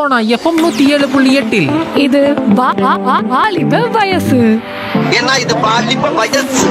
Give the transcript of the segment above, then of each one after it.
Sona FM நூத்தி ஏழு புள்ளி எட்டில் இது வா- வா- வா- வாலிப வயசு ஏன்னா இது பாலிப்ப வயசு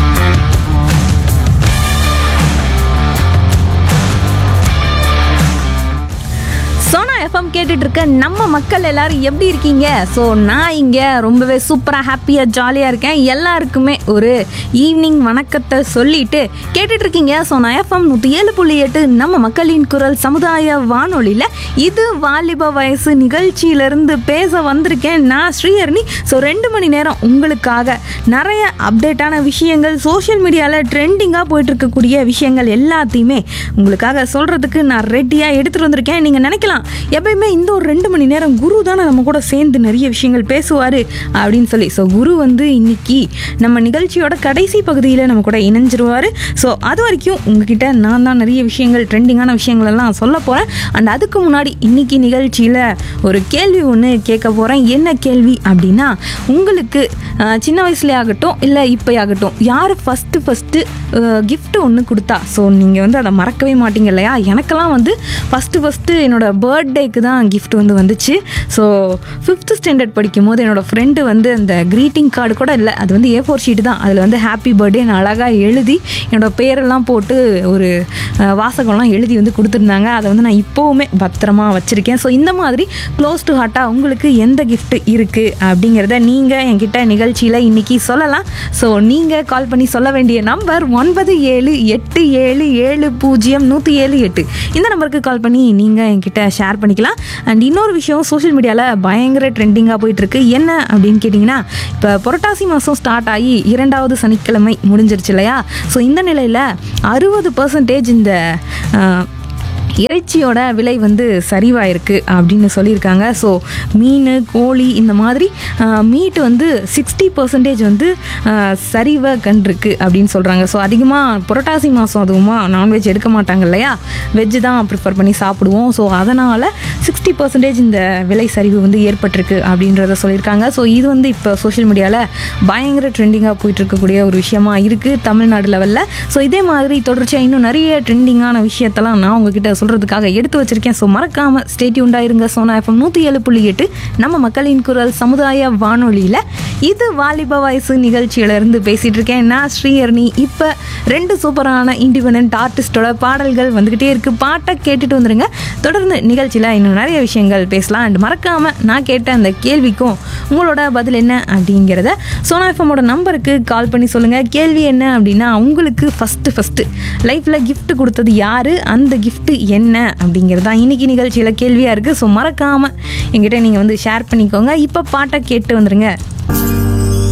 சோனா எஃப்எம் கேட்டுட்டு இருக்க நம்ம மக்கள் எல்லாரும் எப்படி இருக்கீங்க ஸோ நான் இங்கே ரொம்பவே சூப்பராக ஹாப்பியாக ஜாலியாக இருக்கேன் எல்லாருக்குமே ஒரு ஈவினிங் வணக்கத்தை சொல்லிட்டு கேட்டுட்டு இருக்கீங்க சோனா எஃப்எம் நூற்றி ஏழு புள்ளி எட்டு நம்ம மக்களின் குரல் சமுதாய வானொலியில் இது வாலிப வயசு நிகழ்ச்சியிலிருந்து பேச வந்திருக்கேன் நான் ஸ்ரீஹரணி ஸோ ரெண்டு மணி நேரம் உங்களுக்காக நிறைய அப்டேட்டான விஷயங்கள் சோஷியல் மீடியாவில் ட்ரெண்டிங்காக போயிட்டு இருக்கக்கூடிய விஷயங்கள் எல்லாத்தையுமே உங்களுக்காக சொல்கிறதுக்கு நான் ரெடியாக எடுத்துகிட்டு வந்திருக்கேன் நீங்கள் நினைக்கலாம் எப்பயுமே இந்த ஒரு ரெண்டு மணி நேரம் குரு தானே நம்ம கூட சேர்ந்து நிறைய விஷயங்கள் பேசுவார் அப்படின்னு சொல்லி ஸோ குரு வந்து இன்னைக்கு நம்ம நிகழ்ச்சியோட கடைசி பகுதியில் நம்ம கூட இணைஞ்சிருவார் ஸோ அது வரைக்கும் உங்ககிட்ட நான் தான் நிறைய விஷயங்கள் ட்ரெண்டிங்கான விஷயங்கள் எல்லாம் சொல்ல போகிறேன் அண்ட் அதுக்கு முன்னாடி இன்னைக்கு நிகழ்ச்சியில் ஒரு கேள்வி ஒன்று கேட்க போகிறேன் என்ன கேள்வி அப்படின்னா உங்களுக்கு அஹ், சின்ன வயசுல ஆகட்டும் இல்லை இப்போ ஆகட்டும் யார் ஃபஸ்ட்டு ஃபஸ்ட்டு gift ஒன்று கொடுத்தா ஸோ நீங்கள் வந்து அதை மறக்கவே மாட்டீங்க இல்லையா எனக்கெல்லாம் வந்து ஃபஸ்ட்டு ஃபஸ்ட்டு என்னோட பர்த்டேக்கு தான் gift வந்து வந்துச்சு ஸோ ஃபிஃப்த்து ஸ்டாண்டர்ட் படிக்கும் போது என்னோட ஃப்ரெண்டு வந்து அந்த க்ரீட்டிங் கார்டு கூட இல்லை அது வந்து ஏ ஃபோர் ஷீட் தான் அதில் வந்து ஹாப்பி பர்த்டேன்னு அழகாக எழுதி என்னோட பேரெல்லாம் போட்டு ஒரு அஹ், வாசகம்லாம் எழுதி வந்து கொடுத்துருந்தாங்க அதை வந்து நான் இப்போவுமே பத்திரமா வச்சுருக்கேன் ஸோ இந்த மாதிரி க்ளோஸ் டு ஹார்ட்டாக உங்களுக்கு எந்த gift இருக்குது அப்படிங்கிறத நீங்கள் என்கிட்ட நிகழ்ச்சியில் இன்னைக்கு சொல்லலாம் ஸோ நீங்கள் கால் பண்ணி சொல்ல வேண்டிய நம்பர் ஒன்பது ஏழு எட்டு ஏழு ஏழு பூஜ்ஜியம் நூற்றி ஏழு எட்டு இந்த நம்பருக்கு கால் பண்ணி நீங்கள் என்கிட்ட ஷேர் பண்ணிக்கலாம் அண்ட் இன்னொரு விஷயம் சோஷியல் மீடியாவில் பயங்கர ட்ரெண்டிங்காக போயிட்டுருக்கு என்ன அப்படின்னு கேட்டிங்கன்னா இப்போ புரட்டாசி மாதம் ஸ்டார்ட் ஆகி இரண்டாவது சனிக்கிழமை முடிஞ்சிருச்சு இல்லையா ஸோ இந்த நிலையில் அறுபது பர்சன்டேஜ் இந்த அஹ், இறைச்சியோட விலை வந்து சரிவாயிருக்கு அப்படின்னு சொல்லியிருக்காங்க ஸோ மீன் கோழி இந்த மாதிரி மீட் வந்து சிக்ஸ்டி பர்சன்டேஜ் வந்து ஆஹ், சரிவை கண்டிருக்கு அப்படின்னு சொல்கிறாங்க ஸோ அதிகமாக புரட்டாசி மாதம் அதுவுமா நான்வெஜ் எடுக்க மாட்டாங்க இல்லையா வெஜ்ஜு தான் ப்ரிஃபர் பண்ணி சாப்பிடுவோம் ஸோ அதனால் சிக்ஸ்டி பர்சன்டேஜ் இந்த விலை சரிவு வந்து ஏற்பட்டிருக்கு அப்படின்றத சொல்லியிருக்காங்க ஸோ இது வந்து இப்போ சோஷியல் மீடியாவில் பயங்கர ட்ரெண்டிங்காக போயிட்டு இருக்கக்கூடிய ஒரு விஷயமா இருக்குது தமிழ்நாடு லெவலில் ஸோ இதே மாதிரி தொடர்ச்சியாக இன்னும் நிறைய ட்ரெண்டிங்கான விஷயத்தெல்லாம் நான் உங்ககிட்ட சொல்கிறதுக்காக எடுத்து வச்சிருக்கேன் ஸோ மறக்காமல் ஸ்டேட்யூ உண்டாயிருங்க சோனா எஃப்எம் நூற்றி ஏழு புள்ளி எட்டு நம்ம மக்களின் குரல் சமுதாய வானொலியில் இது வாலிப வயசு நிகழ்ச்சியிலேருந்து பேசிகிட்டு இருக்கேன் நான் ஸ்ரீஹரணி இப்போ ரெண்டு சூப்பரான இண்டிபெண்ட் ஆர்டிஸ்டோட பாடல்கள் வந்துக்கிட்டே இருக்குது பாட்டை கேட்டுட்டு வந்துருங்க தொடர்ந்து நிகழ்ச்சியில் இன்னும் நிறைய விஷயங்கள் பேசலாம் அண்ட் மறக்காமல் நான் கேட்ட அந்த கேள்விக்கும் உங்களோட பதில் என்ன அப்படிங்கிறத சோனா எஃப்எம்மோட நம்பருக்கு கால் பண்ணி சொல்லுங்கள் கேள்வி என்ன அப்படின்னா உங்களுக்கு ஃபஸ்ட்டு ஃபஸ்ட்டு லைஃப்பில் gift கொடுத்தது யார் அந்த gift என்ன அப்படிங்கிறது தான் இன்னைக்கு நிகழ்ச்சியில் கேள்வியாக இருக்குது ஸோ மறக்காமல் என்கிட்ட நீங்கள் வந்து ஷேர் பண்ணிக்கோங்க இப்போ பாட்டை கேட்டு வந்துருங்க